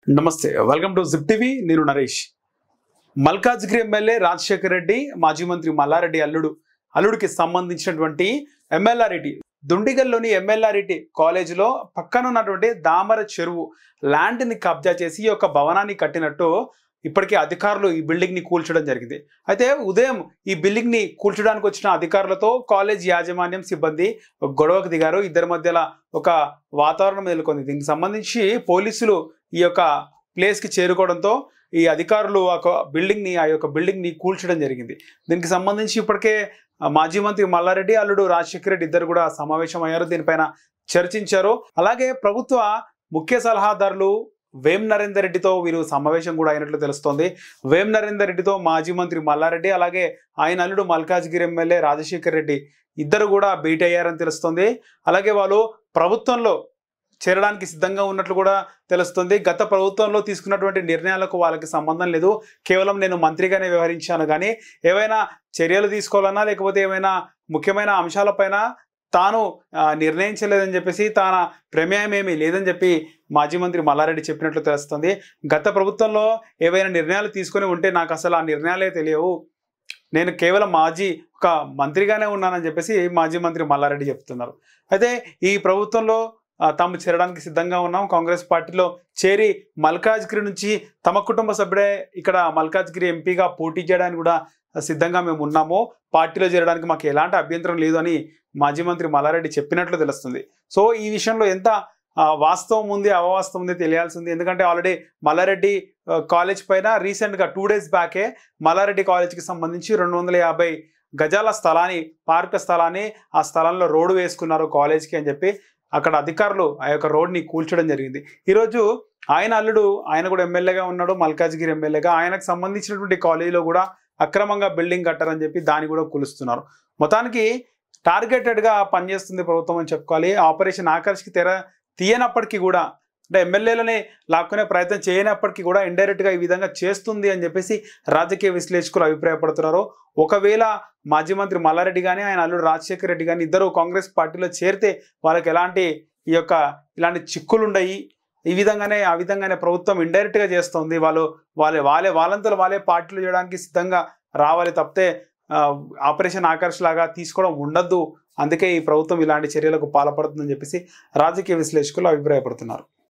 నమస్తే welcome to zip TV నేను Naresh Malkajgiri MLA Rajasekhar Reddy మాజీ మంత్రి మల్లారెడ్డి అల్లుడు అల్లుడికి సంబంధించినటువంటి ఎమ్మెల్యారెడ్డి దుండిగల్లోని ఎమ్మెల్యారెడ్డి కాలేజీలో పక్కన ఉన్నటువంటి దామర చెరువు ల్యాండ్ని కబ్జా చేసి ఈ యొక్క భవనాన్ని కట్టినట్టు ఇప్పటికే అధికారులు ఈ బిల్డింగ్ ని కూల్చడం జరిగింది అయితే ఉదయం ఈ బిల్డింగ్ ని కూల్చడానికి వచ్చిన అధికారులతో కాలేజ్ యాజమాన్యం సిబ్బంది ఒక గొడవకు దిగారు ఇద్దరి మధ్యలో ఒక వాతావరణం నెలకొంది దీనికి సంబంధించి పోలీసులు ఈ యొక్క ప్లేస్ కి చేరుకోవడంతో ఈ అధికారులు ఆ యొక్క బిల్డింగ్ ని ఆ యొక్క బిల్డింగ్ ని కూల్చడం జరిగింది దీనికి సంబంధించి ఇప్పటికే ఆ, మాజీ మంత్రి మల్లారెడ్డి అల్లుడు రాజశేఖర రెడ్డి ఇద్దరు కూడా సమావేశం అయ్యారు దీనిపైన చర్చించారు అలాగే ప్రభుత్వ ముఖ్య సలహాదారులు వేం నరేందర్ రెడ్డితో వీరు సమావేశం కూడా అయినట్లు తెలుస్తోంది వేం నరేందర్ రెడ్డితో మాజీ మంత్రి మల్లారెడ్డి అలాగే ఆయన అల్లుడు మల్కాజ్గిరి ఎమ్మెల్యే రాజశేఖర్ రెడ్డి ఇద్దరు కూడా భేటీ అయ్యారని తెలుస్తుంది అలాగే వాళ్ళు ప్రభుత్వంలో చేరడానికి సిద్ధంగా ఉన్నట్లు కూడా తెలుస్తుంది గత ప్రభుత్వంలో తీసుకున్నటువంటి నిర్ణయాలకు వాళ్ళకి సంబంధం లేదు కేవలం నేను మంత్రిగానే వ్యవహరించాను కానీ ఏవైనా చర్యలు తీసుకోవాలన్నా లేకపోతే ఏమైనా ముఖ్యమైన అంశాలపైన తాను ఆ, నిర్ణయించలేదని చెప్పేసి తన ప్రమేయం ఏమీ లేదని చెప్పి మాజీ మంత్రి మల్లారెడ్డి చెప్పినట్లు తెలుస్తుంది గత ప్రభుత్వంలో ఏవైనా నిర్ణయాలు తీసుకొని ఉంటే నాకు అసలు ఆ నిర్ణయాలే తెలియవు నేను కేవలం మాజీ ఒక మంత్రిగానే ఉన్నానని చెప్పేసి మాజీ మంత్రి మల్లారెడ్డి చెప్తున్నారు అయితే ఈ ప్రభుత్వంలో ఆ, తాము చేరడానికి సిద్ధంగా ఉన్నాం కాంగ్రెస్ పార్టీలో చేరి మల్కాజ్గిరి నుంచి తమ కుటుంబ సభ్యుడే ఇక్కడ మల్కాజ్గిరి ఎంపీగా పోటీ చేయడానికి కూడా సిద్ధంగా మేము ఉన్నాము పార్టీలో చేరడానికి మాకు ఎలాంటి అభ్యంతరం లేదు అని మాజీ మంత్రి మల్లారెడ్డి చెప్పినట్లు తెలుస్తుంది సో ఈ విషయంలో ఎంత ఆ, వాస్తవం ఉంది అవాస్తవం ఉంది తెలియాల్సింది ఎందుకంటే ఆల్రెడీ మల్లారెడ్డి ఆ, కాలేజ్ పైన రీసెంట్గా టూ డేస్ బ్యాకే మల్లారెడ్డి కాలేజ్కి సంబంధించి రెండు వందల యాభై గజాల స్థలాన్ని పార్క్ స్థలాన్ని ఆ స్థలంలో రోడ్డు వేసుకున్నారు కాలేజ్కి అని చెప్పి అక్కడ అధికారులు ఆ యొక్క రోడ్ని కూల్చడం జరిగింది ఈరోజు ఆయన అల్లుడు ఆయన కూడా ఎమ్మెల్యేగా ఉన్నాడు మల్కాజ్గిరి ఎమ్మెల్యేగా ఆయనకు సంబంధించినటువంటి కాలేజీలో కూడా అక్రమంగా బిల్డింగ్ కట్టారని చెప్పి దాన్ని కూడా కూలుస్తున్నారు మొత్తానికి టార్గెటెడ్గా పనిచేస్తుంది ప్రభుత్వం అని చెప్పుకోవాలి ఆపరేషన్ ఆకర్ష్కి తెర తీయనప్పటికీ కూడా అంటే ఎమ్మెల్యేలని లాక్కునే ప్రయత్నం చేయనప్పటికీ కూడా ఇండైరెక్ట్గా ఈ విధంగా చేస్తుంది అని చెప్పేసి రాజకీయ విశ్లేషకులు అభిప్రాయపడుతున్నారు ఒకవేళ మాజీ మంత్రి మల్లారెడ్డి కానీ ఆయన అల్లుడు రాజశేఖర్ రెడ్డి కానీ ఇద్దరు కాంగ్రెస్ పార్టీలో చేరితే వాళ్ళకి ఎలాంటి ఈ యొక్క ఇలాంటి చిక్కులు ఉండయి ఈ విధంగానే ఆ విధంగానే ప్రభుత్వం ఇండైరెక్ట్గా చేస్తుంది వాళ్ళు వాళ్ళే వాళ్ళే వాళ్ళంతా వాళ్ళే పార్టీలు చేయడానికి సిద్ధంగా రావాలి తప్పితే ఆ, ఆపరేషన్ ఆకర్ష్ లాగా తీసుకోవడం ఉండద్దు అందుకే ఈ ప్రభుత్వం ఇలాంటి చర్యలకు పాల్పడుతుందని చెప్పేసి రాజకీయ విశ్లేషకులు అభిప్రాయపడుతున్నారు